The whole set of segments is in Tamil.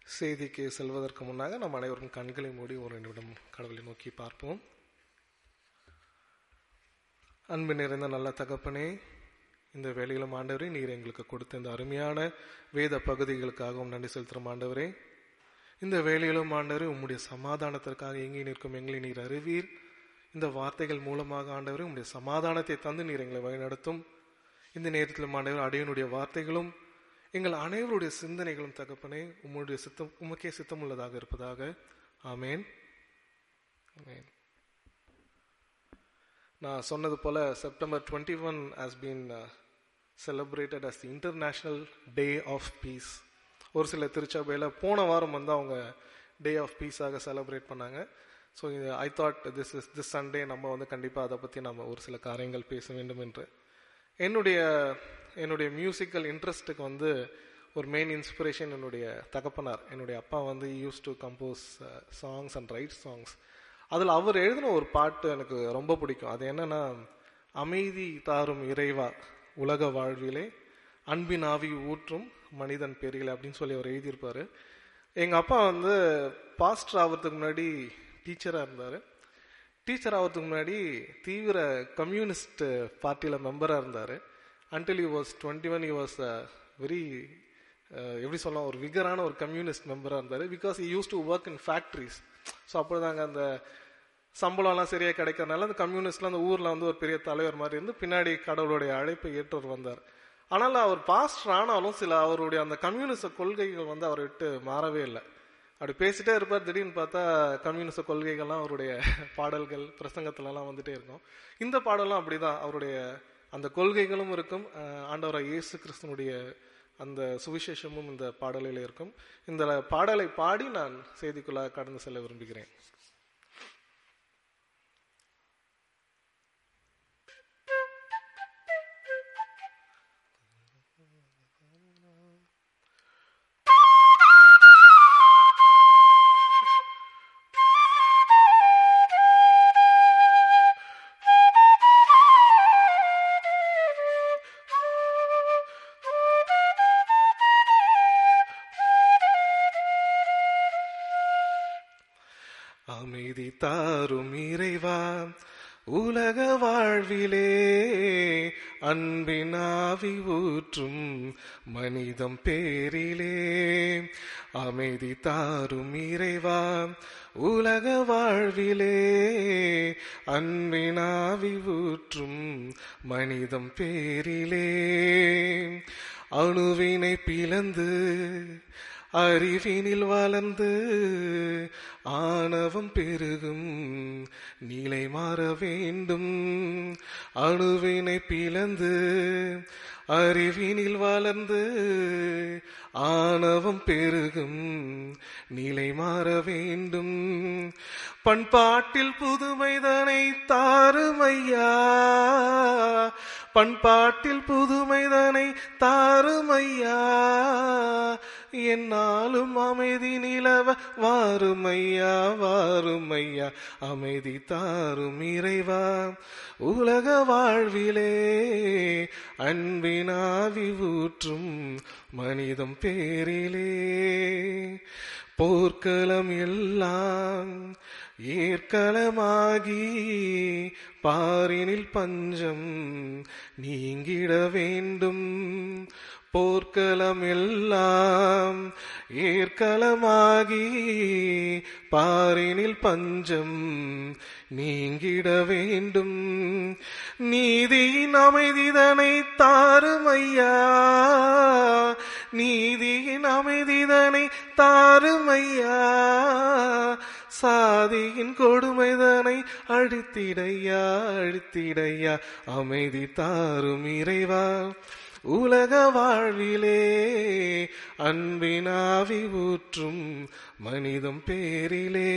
செய்திக்கு செல்வதற்கு முன்னாக நம் அனைவரும் கண்களை மூடி ஒரு நிமிடம் கடவுளை நோக்கி பார்ப்போம் அன்பு நிறைந்த நல்ல தகப்பனே இந்த வேலையிலும் ஆண்டவரே நீர் எங்களுக்கு கொடுத்த இந்த அருமையான வேத பகுதிகளுக்காகவும் நன்றி செலுத்துகிறோம் ஆண்டவரே இந்த வேலையிலும் ஆண்டவரே உம்முடைய சமாதானத்திற்காக எங்கே நிற்கும் எங்களை நீர் அறிவீர் இந்த வார்த்தைகள் மூலமாக ஆண்டவரே உம்முடைய சமாதானத்தை தந்து நீர் எங்களை வழிநடத்தும் இந்த நேரத்தில் ஆண்டவர் அடையனுடைய வார்த்தைகளும் எங்கள் அனைவருடைய சிந்தனைகளும் தகப்பனே உம்முடைய சித்தம் உமக்கே சித்தம் உள்ளதாக இருப்பதாக ஆமேன் ஆமேன் நான் சொன்னது போல September twenty one has been celebrated as the international day of peace ஒரு சில திருச்சபையில் போன வாரம் வந்து அவங்க டே ஆஃப் பீஸாக செலிப்ரேட் பண்ணாங்க so I thought this is this Sunday நம்ம வந்து கண்டிப்பாக அதை பற்றி நம்ம ஒரு சில காரியங்கள் பேச வேண்டும் என்று என்னுடைய என்னுடைய மியூசிக்கல் இன்ட்ரெஸ்ட்டுக்கு வந்து ஒரு மெயின் இன்ஸ்பிரேஷன் என்னுடைய தகப்பனார் என்னுடைய அப்பா வந்து used to compose songs and write songs அதில் அவர் எழுதின ஒரு பாட்டு எனக்கு ரொம்ப பிடிக்கும் அது என்னன்னா அமைதி தாரும் இறைவா உலக வாழ்விலே அன்பின் ஆவி ஊற்றும் மனிதன் பெரியல அப்படின்னு சொல்லி அவர் எழுதியிருப்பாரு எங்கள் அப்பா வந்து பாஸ்டர் ஆகிறதுக்கு முன்னாடி டீச்சராக இருந்தார் டீச்சர் ஆகிறதுக்கு முன்னாடி தீவிர கம்யூனிஸ்ட் பார்ட்டியில் மெம்பராக இருந்தார் until you was twenty one you was very எப்படி சொல்லலாம் ஒரு விகரான ஒரு கம்யூனிஸ்ட் மெம்பராக இருந்தார் because used to work in factories so அப்போதாங்க அந்த சம்பளம்லாம் சரியாக கிடைக்கிறதுனால அந்த கம்யூனிஸ்ட்லாம் அந்த ஊரில் வந்து ஒரு பெரிய தலைவர் மாதிரி இருந்து பின்னாடி கடவுளுடைய அழைப்பை ஏற்றவர் வந்தார் ஆனால் அவர் பாஸ்டர் ஆனாலும் சில அவருடைய அந்த கம்யூனிஸ்ட கொள்கைகள் வந்து அவரை விட்டு மாறவே இல்லை அப்படி பேசிட்டே இருப்பார் திடீர்னு பார்த்தா கம்யூனிஸ்ட கொள்கைகள்லாம் அவருடைய பாடல்கள் பிரசங்கத்துலலாம் வந்துட்டே இருக்கும் இந்த பாடலும் அப்படிதான் அவருடைய அந்த கொள்கைகளும் இருக்கும் ஆண்டவரை இயேசு கிறிஸ்தனுடைய அந்த சுவிசேஷமும் இந்த பாடலில் இருக்கும் இந்த பாடலை பாடி நான் செய்திக்குள்ளாக கடந்து செல்ல விரும்புகிறேன் அமைதி தாரும் இறைவா உலக வாழ்விலே அன்பினாவி ஊற்றும் மனிதம் பேரிலே அமைதி தாரும் இறைவா உலக வாழ்விலே அன்பினாவி ஊற்றும் மனிதம் பேரிலே அணுவினை பிளந்து அறிவினில் வளர்ந்து ஆணவம் பெருகும் நிலை மாற வேண்டும் அணுவினை பிளந்து அறிவினில் வளர்ந்து ஆணவம் பெருகும் நிலை மாற வேண்டும் பண்பாட்டில் புதுமைதனை தாருமையா பண்பாட்டில் புதுமைதனை தாருமையா என்னாலும் அமைதி நிலவ வாருமையா வாருமையா அமைதி தாரும் இறைவா உலக வாழ்விலே அன்பினாவி ஊற்றும் மனிதம் பேரிலே போர்க்களம் எல்லாம் ஏற்களமாகி பாரினில் பஞ்சம் நீங்கிட வேண்டும் போர்க்களம் எல்லாம் ஏற்களமாகி பாரினில் பஞ்சம் நீங்கிட வேண்டும் நீதியின் அமைதிதனை தாருமையா நீதியின் அமைதிதனை தாருமையா சாதியின் கொடுமைதனை அழித்திடையா அழித்திடையா அமைதி தாரும் இறைவா உலக வாழ்விலே அன்பினாவி ஊற்றும் மனிதம் பேரிலே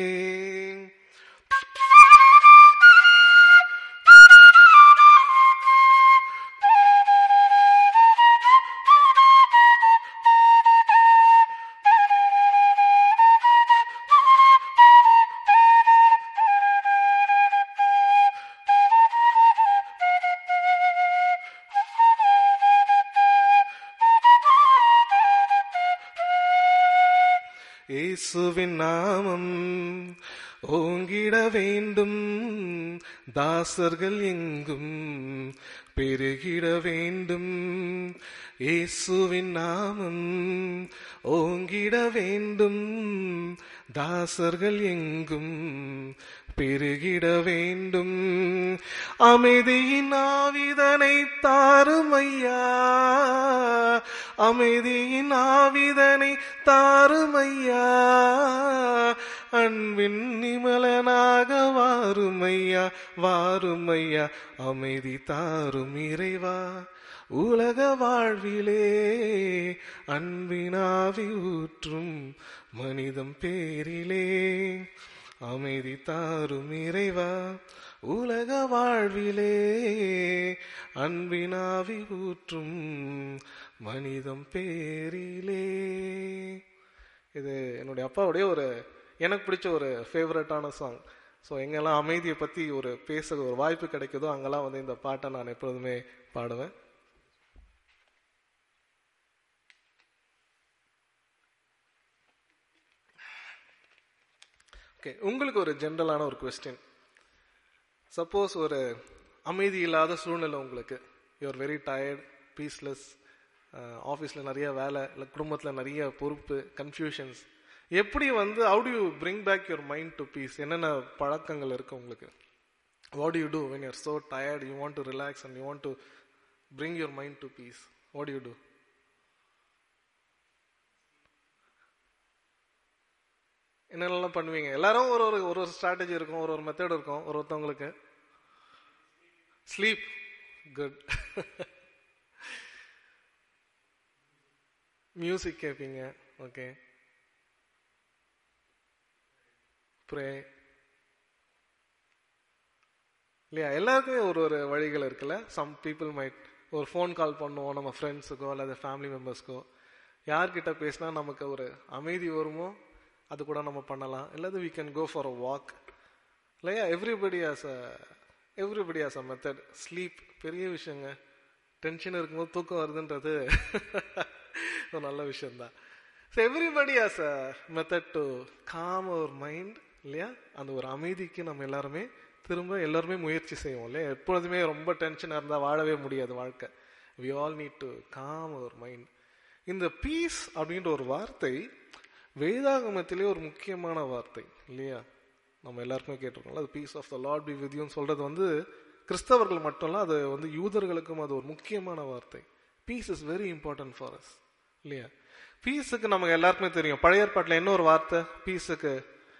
இயேசுவின் நாமம் ஓங்கிட வேண்டும் தாசர்கள் எங்கும் பெருகிட வேண்டும் இயேசுவின் நாமம் ஓங்கிட வேண்டும் தாசர்கள் எங்கும் பெருகிட வேண்டும் அமைதியின் ஆவிதனை தாருமையா அமைதியின் ஆவிதனை தாருமையா அன்பின் நிமலனாக வாருமையா வாருமையா அமைதி தாரும் இறைவா உலக வாழ்விலே அன்பினாவி ஊற்றும் மனிதம் பேரிலே அமைதி தாரும் இறைவா உலக வாழ்விலே அன்பினாவி ஊற்றும் மனிதம் பேரிலே இது என்னுடைய அப்பாவுடைய ஒரு எனக்கு பிடிச்ச ஒரு ஃபேவரட்டான சாங் ஸோ எங்கெல்லாம் அமைதியை பற்றி ஒரு பேச ஒரு வாய்ப்பு கிடைக்குதோ அங்கெல்லாம் வந்து இந்த பாட்டை நான் எப்பொழுதுமே பாடுவேன் ஓகே உங்களுக்கு ஒரு ஜென்ரலான ஒரு கொஸ்டின் சப்போஸ் ஒரு அமைதி இல்லாத சூழ்நிலை உங்களுக்கு யூஆர் வெரி டயர்ட் பீஸ்லெஸ் ஆஃபீஸில் நிறைய வேலை இல்லை குடும்பத்தில் நிறைய பொறுப்பு கன்ஃபியூஷன்ஸ் எப்படி வந்து how do you bring back your mind to peace என்னென்ன பழக்கங்கள் இருக்கு உங்களுக்கு what you do when you're so tired you want to relax and you want to bring your mind to peace what you do என்னென்னலாம் பண்ணுவீங்க எல்லாரும் ஒரு ஒரு ஒரு ஒரு ஸ்ட்ராட்டஜி இருக்கும் ஒரு ஒரு மெத்தட் இருக்கும் ஒரு ஒருத்தவங்களுக்கு ஸ்லீப் குட் மியூசிக் கேட்பீங்க ஓகே ப்ரே இல்லையா எல்லாருக்குமே ஒரு ஒரு வழிகள் இருக்குல்ல சம் பீப்புள் மைட் ஒரு ஃபோன் கால் பண்ணுவோம் நம்ம ஃப்ரெண்ட்ஸுக்கோ அல்லது ஃபேமிலி மெம்பர்ஸ்க்கோ யார்கிட்ட பேசினா நமக்கு ஒரு அமைதி வருமோ அது கூட நம்ம பண்ணலாம் இல்லாத we can go for a walk இல்லையா everybody has a everybody has a method sleep பெரிய விஷயங்க டென்ஷன் இருக்கும்போது தூக்கம் வருதுன்றது ஒரு நல்ல விஷயம்தான் so everybody has a method to calm our mind இல்லையா அந்த ஒரு அமைதிக்கு நம்ம எல்லாருமே திரும்ப எல்லாருமே முயற்சி செய்வோம் இல்லையா எப்பொழுதுமே ரொம்ப டென்ஷனாக இருந்தால் வாழவே முடியாது வாழ்க்கை we all need to calm our mind இந்த பீஸ் அப்படின்ற ஒரு வார்த்தை வேதாகமத்திலே ஒரு முக்கியமான வார்த்தை இல்லையா நம்ம எல்லாருக்குமே கேட்டிருக்கோம்ல அது peace of the lord be வித்யூன்னு சொல்றது வந்து கிறிஸ்தவர்கள் மட்டும் இல்ல அது வந்து யூதர்களுக்கும் அது ஒரு முக்கியமான வார்த்தை peace is very important for us இல்லையா பீஸுக்கு நமக்கு எல்லாருக்குமே தெரியும் பழைய ஏற்பாட்டில் என்ன ஒரு வார்த்தை பீஸுக்கு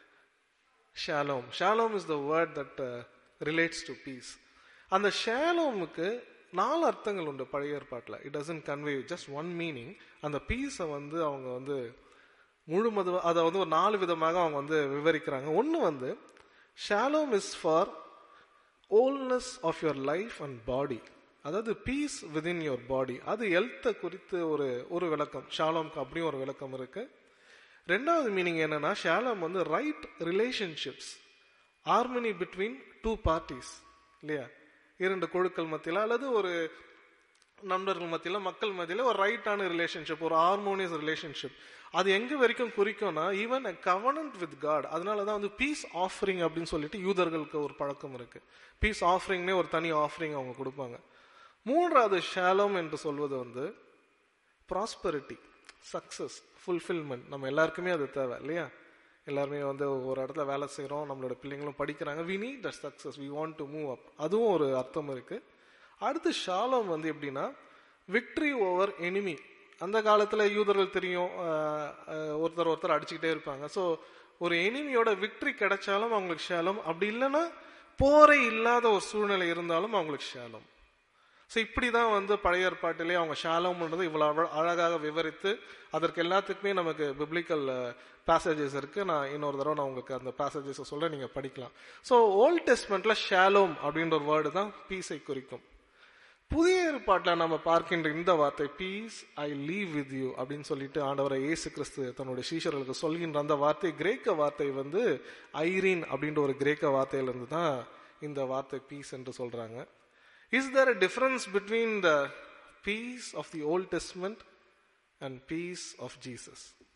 shalom shalom is the word that relates to peace அந்த ஷாலோமுக்கு நாலு அர்த்தங்கள் உண்டு பழைய ஏற்பாட்டில் it doesn't convey just one meaning அந்த பீஸை வந்து அவங்க வந்து முழுமது அதை வந்து ஒரு நாலு விதமாக அவங்க வந்து விவரிக்கிறாங்க ஒன்று வந்து shalom is for wholeness of your life and body அதாவது பீஸ் விதின் யுவர் பாடி அது ஹெல்த்தை குறித்து ஒரு ஒரு விளக்கம் ஷாலோம்க்கு அப்படியும் ஒரு விளக்கம் இருக்கு ரெண்டாவது மீனிங் என்னன்னா ஷாலம் வந்து right relationships harmony between two parties இல்லையா இரண்டு குழுக்கள் மத்தியில் அல்லது ஒரு நண்பர்கள் மத்தியில் மக்கள் மத்தியில் ஒரு ரைட்டான ரிலேஷன்ஷிப் ஒரு ஹார்மோனியஸ் ரிலேஷன்ஷிப் அது எங்க வரைக்கும் குறிக்கும்னா even a covenant with God அதனால தான் வந்து பீஸ் ஆஃபரிங் அப்படின்னு சொல்லிட்டு யூதர்களுக்கு ஒரு பழக்கம் இருக்கு பீஸ் ஆஃபரிங்னே ஒரு தனி ஆஃபரிங் அவங்க கொடுப்பாங்க மூன்றாவது ஷாலம் என்று சொல்வது வந்து ப்ராஸ்பரிட்டி சக்சஸ் ஃபுல்ஃபில்மெண்ட் நம்ம எல்லாருக்குமே அது தேவை இல்லையா எல்லாருமே வந்து ஒரு இடத்துல வேலை செய்கிறோம் நம்மளோட பிள்ளைங்களும் படிக்கிறாங்க we need the success we want to move up அதுவும் ஒரு அர்த்தம் இருக்கு அடுத்து ஷாலம் வந்து எப்படின்னா விக்ட்ரி ஓவர் எனிமி அந்த காலத்தில் யூதர்கள் தெரியும் ஒருத்தர் ஒருத்தர் அடிச்சுக்கிட்டே இருப்பாங்க ஸோ ஒரு எனிமியோட விக்ட்ரி கிடைச்சாலும் அவங்களுக்கு ஷாலம் அப்படி இல்லைன்னா போரே இல்லாத ஒரு சூழ்நிலை இருந்தாலும் அவங்களுக்கு ஷாலம் ஸோ இப்படி தான் வந்து பழைய ஏற்பாட்டிலே அவங்க ஷாலம்ன்றது இவ்வளோ அழகாக விவரித்து அதற்கு எல்லாத்துக்குமே நமக்கு பிப்ளிக்கல் பேசேஜஸ் இருக்கு நான் இன்னொரு தடவை நான் உங்களுக்கு அந்த பேசேஜஸ் சொல்றேன் நீங்க படிக்கலாம் ஸோ ஓல்ட் டெஸ்ட்மெண்ட்ல ஷாலோம் அப்படின்ற ஒரு வேர்டு தான் பீஸை குறிக்கும் புதிய ஏற்பாட்டில் நம்ம பார்க்கின்ற இந்த வார்த்தை peace I leave with you அப்படின்னு சொல்லிட்டு ஆண்டவரை இயேசு கிறிஸ்து தன்னுடைய சீஷர்களுக்கு சொல்கின்ற அந்த வார்த்தை கிரேக்க வார்த்தை வந்து ஐரீன் அப்படின்ற ஒரு கிரேக்க வார்த்தையிலிருந்து தான் இந்த வார்த்தை பீஸ் என்று சொல்றாங்க is there a difference between the peace of the old testament and peace of Jesus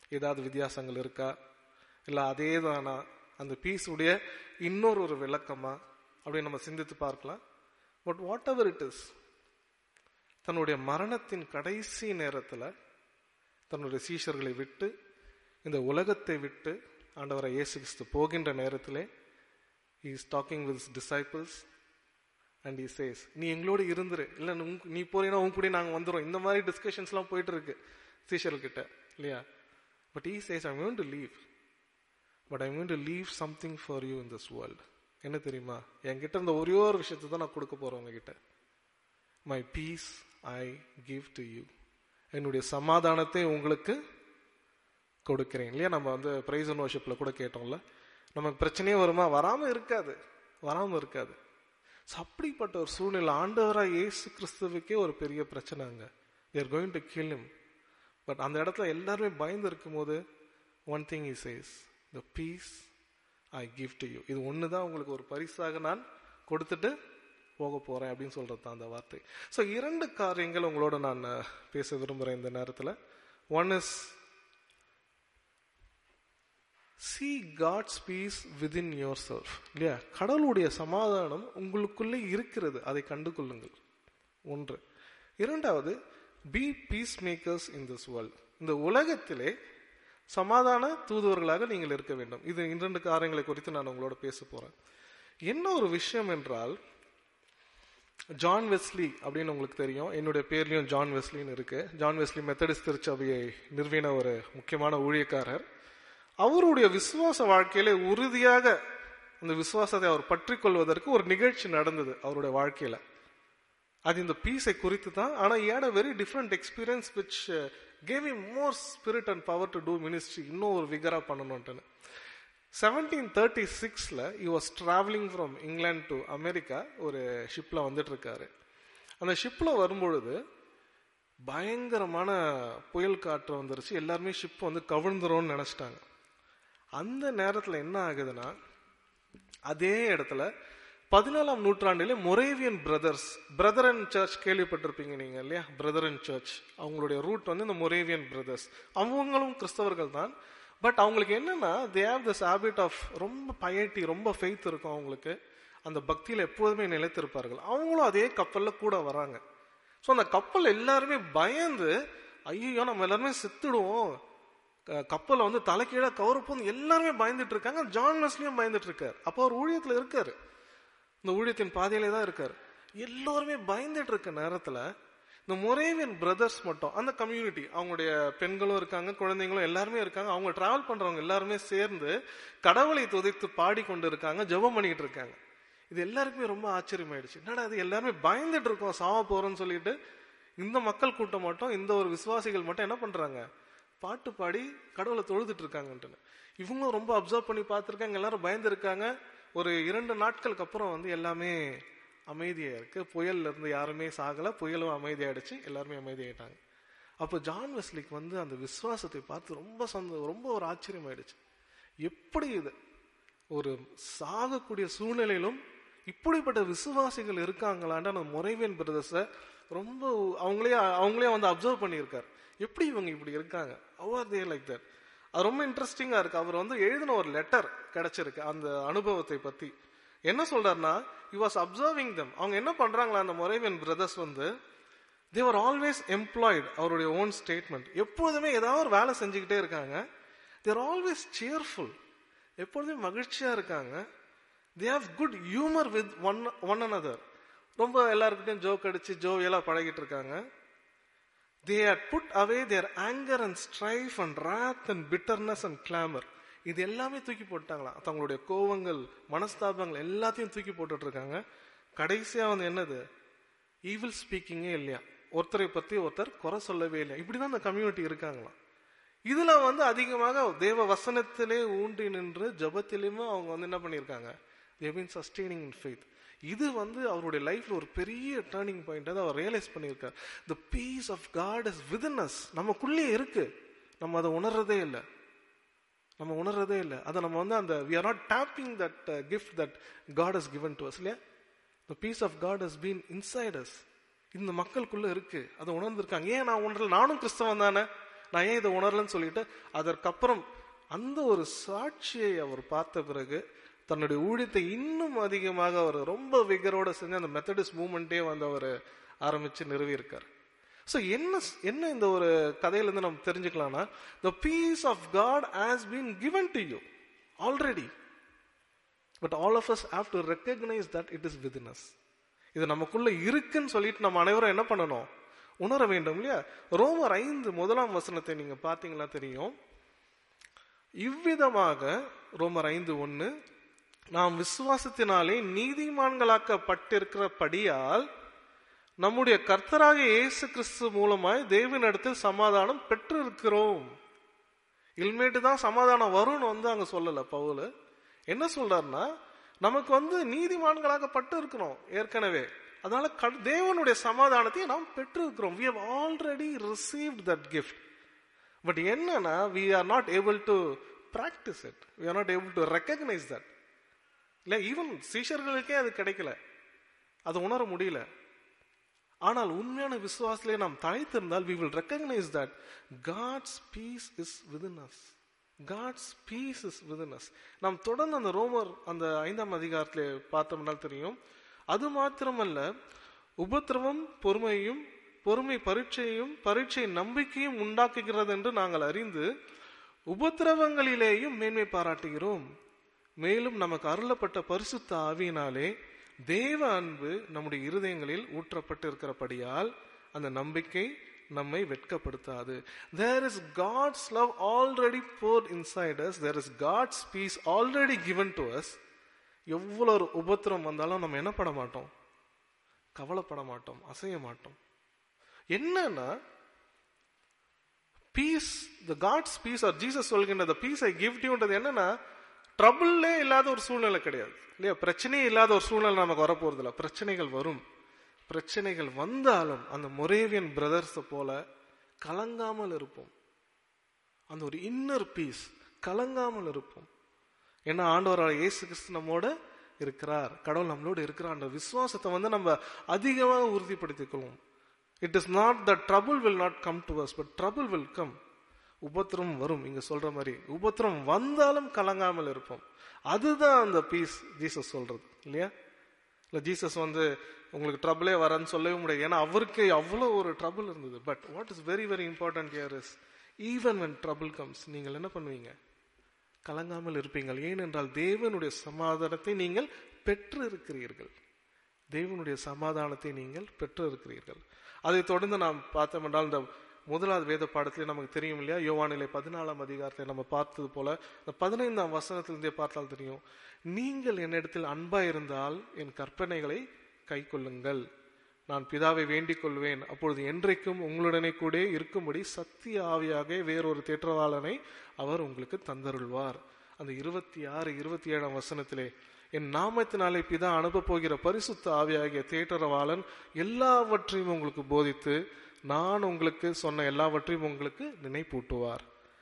ஏதாவது வித்தியாசங்கள் இருக்கா இல்லை அதே தானா அந்த பீஸ் உடைய இன்னொரு ஒரு விளக்கமா அப்படின்னு நம்ம சிந்தித்து பார்க்கலாம் but whatever it is தன்னுடைய மரணத்தின் கடைசி நேரத்தில் தன்னுடைய சீஷர்களை விட்டு இந்த உலகத்தை விட்டு ஆண்டவரை இயேசு கிறிஸ்து போகின்ற நேரத்திலே is talking with disciples and he says நீ எங்களோட இருந்துரு இல்லை நீ போறீங்கன்னா உன் கூட நாங்கள் வந்துடும் இந்த மாதிரி டிஸ்கஷன்ஸ்லாம் போயிட்டு இருக்கு சீஷர்கிட்ட இல்லையா but he says I going to leave but I going to leave something for you in this world என்ன தெரியுமா என்கிட்ட இந்த ஒரே ஒரு விஷயத்தை தான் நான் கொடுக்க போறேன் உங்ககிட்ட my peace I give to you என்னுடைய சமாதானத்தை உங்களுக்கு கொடுக்கிறேன் இல்லையா நம்ம வந்து பிரைஸ் அண்ட் வர்ஷிப்பில் கூட கேட்டோம்ல நமக்கு பிரச்சனையே வருமா வராமல் இருக்காது வராமல் இருக்காது ஸோ அப்படிப்பட்ட ஒரு சூழ்நிலை ஆண்டவராக இயேசு கிறிஸ்துவுக்கே ஒரு பெரிய பிரச்சனைங்க there going to kill him but அந்த இடத்துல எல்லாருமே பயந்து இருக்கும்போது one thing is says the peace I give to you இது ஒன்று தான் உங்களுக்கு ஒரு பரிசாக நான் கொடுத்துட்டு போக போறேன் அப்படின்னு சொல்றது தான் அந்த வார்த்தை ஸோ இரண்டு காரியங்கள் உங்களோட நான் பேச விரும்புகிறேன் இந்த நேரத்தில் one is see God's peace within yourself இல்லையா கடவுளுடைய சமாதானம் உங்களுக்குள்ளே இருக்கிறது அதை கண்டு கொள்ளுங்கள் ஒன்று இரண்டாவது be peacemakers in this world இந்த உலகத்திலே சமாதான தூதுவர்களாக நீங்கள் இருக்க வேண்டும் இது இரண்டு காரியங்களை குறித்து நான் உங்களோட பேச போறேன் என்ன ஒரு விஷயம் என்றால் ஜான் வெஸ்லி அப்படின்னு உங்களுக்கு தெரியும் என்னுடைய பேர்லயும் ஜான் வெஸ்லின்னு இருக்கு ஜான் வெஸ்லி மெத்தடிஸ்ட் திருச்சபையை நிறுவின ஒரு முக்கியமான ஊழியக்காரர் அவருடைய விசுவாச வாழ்க்கையில உறுதியாக அந்த விசுவாசத்தை அவர் பற்றி கொள்வதற்கு ஒரு நிகழ்ச்சி நடந்தது அவருடைய வாழ்க்கையில அது இந்த பீஸை குறித்து தான் ஆனா had a very different experience which gave him more spirit and power to do ministry இன்னும் ஒரு விகரா பண்ணணும்ட்டுன்னு செவன்டீன் தேர்ட்டி சிக்ஸில் he was travelling from England to America ஒரு ஷிப்பில் வந்துட்டு இருக்காரு அந்த ஷிப்பில் வரும்பொழுது பயங்கரமான புயல் காற்று வந்துருச்சு எல்லாருமே ஷிப் வந்து கவிழ்ந்துரும்னு நினச்சிட்டாங்க அந்த நேரத்தில் என்ன ஆகுதுன்னா அதே இடத்துல பதினாலாம் நூற்றாண்டிலே Moravian brothers brother and church கேள்விப்பட்டிருப்பீங்க நீங்க இல்லையா பிரதர் அண்ட் சர்ச் அவங்களுடைய ரூட் வந்து இந்த மொரேவியன் பிரதர்ஸ் அவங்களும் கிறிஸ்தவர்கள் தான் பட் அவங்களுக்கு என்னன்னா they have this habit of ரொம்ப பயட்டி ரொம்ப ஃபெய்த் இருக்கும் அவங்களுக்கு அந்த பக்தியில் எப்போதுமே நிலைத்திருப்பார்கள் அவங்களும் அதே கப்பலில் கூட வராங்க ஸோ அந்த கப்பல் எல்லாருமே பயந்து ஐயோ நம்ம எல்லாருமே செத்துடுவோம் கப்பலை வந்து தலைக்கீழாக கவரப்போம் எல்லாருமே பயந்துட்டு இருக்காங்க ஜான் வெஸ்லியும் பயந்துட்டு இருக்காரு அப்போ அவர் ஊழியத்தில் இருக்காரு இந்த ஊழியத்தின் பாதையிலே தான் இருக்காரு எல்லோருமே பயந்துட்டு இருக்க நேரத்தில் இந்த மொரேவியன் பிரதர்ஸ் மட்டும் அந்த கம்யூனிட்டி அவங்களுடைய பெண்களும் இருக்காங்க குழந்தைங்களும் எல்லாருமே இருக்காங்க அவங்க டிராவல் பண்றவங்க எல்லாருமே சேர்ந்து கடவுளை துதைத்து பாடி கொண்டு இருக்காங்க ஜெபம் பண்ணிட்டு இருக்காங்க இது எல்லாருக்குமே ரொம்ப ஆச்சரியமாயிடுச்சு என்னடா அது எல்லாருமே பயந்துட்டு இருக்கோம் சாவ போறோம்னு சொல்லிட்டு இந்த மக்கள் கூட்டம் மட்டும் இந்த ஒரு விசுவாசிகள் மட்டும் என்ன பண்றாங்க பாட்டு பாடி கடவுளை தொழுதுட்டு இருக்காங்கன்ட்டு இவங்களும் ரொம்ப அப்சர்வ் பண்ணி பார்த்துருக்காங்க எல்லாரும் பயந்து இருக்காங்க ஒரு இரண்டு நாட்களுக்கு அப்புறம் வந்து எல்லாமே அமைதியா இருக்கு புயல்ல இருந்து யாருமே சாகல புயலும் அமைதியாயிடுச்சு எல்லாருமே அமைதியாயிட்டாங்க அப்போ ஜான் வெஸ்லிக்கு வந்து அந்த விசுவாசத்தை பார்த்து ரொம்ப சந்த ரொம்ப ஒரு ஆச்சரியம் ஆயிடுச்சு எப்படி இது ஒரு சாகக்கூடிய சூழ்நிலையிலும் இப்படிப்பட்ட விசுவாசிகள் இருக்காங்களான்னு அந்த முறைவேன் பிரதர்ஸ ரொம்ப அவங்களே அவங்களே வந்து அப்சர்வ் பண்ணியிருக்காரு எப்படி இவங்க இப்படி இருக்காங்க அவர் தே லைக் தட் அது ரொம்ப இன்ட்ரெஸ்டிங்கா இருக்கு அவர் வந்து எழுதின ஒரு லெட்டர் கிடைச்சிருக்கு அந்த அனுபவத்தை பத்தி என்ன சொல்றாருன்னா யூ வாஸ் அப்சர்விங் தம் அவங்க என்ன பண்றாங்களா அந்த முறைவன் பிரதர்ஸ் வந்து தேவர் ஆல்வேஸ் எம்ப்ளாய்டு அவருடைய ஓன் ஸ்டேட்மெண்ட் எப்போதுமே ஏதாவது ஒரு வேலை செஞ்சுக்கிட்டே இருக்காங்க தேர் ஆல்வேஸ் சியர்ஃபுல் எப்பொழுதுமே மகிழ்ச்சியா இருக்காங்க they have good humour with one one another ரொம்ப எல்லாருக்கிட்டையும் ஜோக் அடிச்சு ஜோவியெல்லாம் பழகிட்டு இருக்காங்க they are put away their anger and strife and wrath and bitterness and clamour இது எல்லாமே தூக்கி போட்டாங்களாம் தங்களுடைய கோவங்கள் மனஸ்தாபங்கள் எல்லாத்தையும் தூக்கி போட்டுட்டு இருக்காங்க கடைசியா வந்து என்னது ஈவில் ஸ்பீக்கிங்கே இல்லையா ஒருத்தரை பத்தி ஒருத்தர் குறை சொல்லவே இல்லை இப்படிதான் அந்த கம்யூனிட்டி இருக்காங்களாம் இதுல வந்து அதிகமாக தேவ வசனத்திலே ஊன்றி நின்று ஜபத்திலுமே அவங்க வந்து என்ன பண்ணியிருக்காங்க தேவின் சஸ்டெய்னிங் இன் ஃபெய்த் இது வந்து அவருடைய லைஃப்ல ஒரு பெரிய டேர்னிங் பாயிண்ட் அவர் ரியலைஸ் பண்ணியிருக்கார் the peace of God is within us நமக்குள்ளே இருக்கு நம்ம அதை உணர்றதே இல்லை நம்ம உணர்றதே இல்லை அதை நம்ம வந்து அந்த we are not tapping that gift that God has given to us இல்லையா the peace of God has been inside us இந்த மக்களுக்குள்ள இருக்கு அதை உணர்ந்திருக்காங்க ஏன் நான் உணரல நானும் கிறிஸ்தவன் தானே நான் ஏன் இதை உணரலன்னு சொல்லிட்டு அதற்கப்புறம் அந்த ஒரு சாட்சியை அவர் பார்த்த பிறகு தன்னுடைய ஊழியத்தை இன்னும் அதிகமாக அவர் ரொம்ப விகரோட செஞ்சு அந்த மெத்தடிஸ்ட் மூமெண்ட்டே வந்து அவர் ஆரம்பிச்சு நிறுவியிருக்கார் ஸோ என்ன என்ன இந்த ஒரு கதையில இருந்து நம்ம தெரிஞ்சுக்கலாம்னா the peace of God has been given to you already but all of us have to recognise that it is with us இது நமக்குள்ள இருக்குன்னு சொல்லிட்டு நம்ம அனைவரும் என்ன பண்ணணும் உணர வேண்டும் இல்லையா ரோமர் ஐந்து முதலாம் வசனத்தை நீங்க பார்த்தீங்களா தெரியும் இவ்விதமாக ரோமர் ஐந்து ஒன்று நாம் விசுவாசத்தினாலே நீதிமான்களாக்கப்பட்டிருக்கிறபடியால் நம்முடைய கர்த்தராக இயேசு கிறிஸ்து மூலமாய் தேவனிடத்தில் சமாதானம் பெற்று இருக்கிறோம் இல்மேட்டு தான் சமாதானம் வரும்னு வந்து அங்க சொல்லல பவுல் என்ன சொல்றாருன்னா நமக்கு வந்து நீதிமான்களாகப்பட்டு இருக்கிறோம் ஏற்கனவே அதனால க- தேவனுடைய சமாதானத்தை நாம் பெற்று இருக்கிறோம் we have already received that gift but என்னன்னா we are not able to practice it we are not able to recognize that இல்ல ஈவன் சீஷர்களுக்கே அது கிடைக்கல அது உணர முடியல ஆனால் உண்மையான விசுவாசத்திலே நாம் தழைத்திருந்தால் we will recognize that God's peace is within us God's peace is within us நாம் தொடர்ந்து அந்த ரோமர் அந்த ஐந்தாம் அதிகாரத்திலே பார்த்தோம்னா தெரியும் அது மாத்திரமல்ல உபத்திரவம் பொறுமையும் பொறுமை பரீட்சையும் பரீட்சை நம்பிக்கையும் உண்டாக்குகிறது என்று நாங்கள் அறிந்து உபத்திரவங்களிலேயும் மேன்மை பாராட்டுகிறோம் மேலும் நமக்கு அருளப்பட்ட பரிசுத்த ஆவியினாலே தேவ அன்பு நம்முடைய இருதயங்களில் ஊற்றப்பட்டு இருக்கிறபடியால் அந்த நம்பிக்கை நம்மை வெட்கப்படுத்தாது there is god's love already poured inside us there is god's peace already given to us எவ்வளவு ஒரு உபத்திரம் வந்தாலும் நம்ம என்ன பண்ண மாட்டோம் கவலைப்பட மாட்டோம் அசைய மாட்டோம் என்னன்னா peace the God's peace are Jesus சொல்கின்ற த பீஸ் ஐ கிஃப்ட் யூன்றது என்னன்னா ட்ரபிள்லே இல்லாத ஒரு சூழ்நிலை கிடையாது இல்லையா பிரச்சனையே இல்லாத ஒரு சூழ்நிலை நமக்கு வரப்போறது இல்ல பிரச்சனைகள் வரும் பிரச்சனைகள் வந்தாலும் அந்த மொரேவியன் பிரதர்ஸ் போல கலங்காமல் இருப்போம் அந்த ஒரு இன்னர் பீஸ் கலங்காமல் இருப்போம் ஏன்னா ஆண்டவராக இயேசு கிறிஸ்து நம்மோட இருக்கிறார் கடவுள் நம்மளோட இருக்கிறார் அந்த விசுவாசத்தை வந்து நம்ம அதிகமாக உறுதிப்படுத்திக் கொள்வோம் it is not the trouble will not come to us but trouble will come உபத்திரம் வரும் இங்க சொல்ற மாதிரி உபத்திரம் வந்தாலும் கலங்காமல் இருப்போம் அதுதான் அந்த பீஸ் ஜீசஸ் சொல்றது இல்லையா இல்ல ஜீசஸ் வந்து உங்களுக்கு ட்ரபிளே வரன்னு சொல்லவே முடியாது ஏன்னா அவருக்கு அவ்வளோ ஒரு ட்ரபிள் இருந்தது but what is very very important here is even when trouble comes நீங்கள் என்ன பண்ணுவீங்க கலங்காமல் இருப்பீங்கள் ஏனென்றால் தேவனுடைய சமாதானத்தை நீங்கள் பெற்று இருக்கிறீர்கள் தேவனுடைய சமாதானத்தை நீங்கள் பெற்று இருக்கிறீர்கள் அதை தொடர்ந்து நாம் பார்த்தோம் என்றால் இந்த முதலாவது வேத பாடத்திலே நமக்கு தெரியும் இல்லையா யோவானிலே பதினாலாம் அதிகாரத்தை நம்ம பார்த்தது போல இந்த பதினைந்தாம் வசனத்திலிருந்தே பார்த்தால் தெரியும் நீங்கள் என்னிடத்தில் அன்பா இருந்தால் என் கற்பனைகளை கை கொள்ளுங்கள் நான் பிதாவை வேண்டிக் கொள்வேன் அப்பொழுது என்றைக்கும் உங்களுடனே கூட இருக்கும்படி சத்திய ஆவியாக வேறொரு தேற்றவாளனை அவர் உங்களுக்கு தந்தருள்வார் அந்த இருபத்தி ஆறு இருபத்தி ஏழாம் வசனத்திலே என் நாமத்தினாலே பிதா அனுப்ப போகிற பரிசுத்த ஆவியாகிய தேற்றரவாளன் எல்லாவற்றையும் உங்களுக்கு போதித்து நான் உங்களுக்கு சொன்ன எல்லாவற்றையும் உங்களுக்கு நினைப்பூட்டுவார்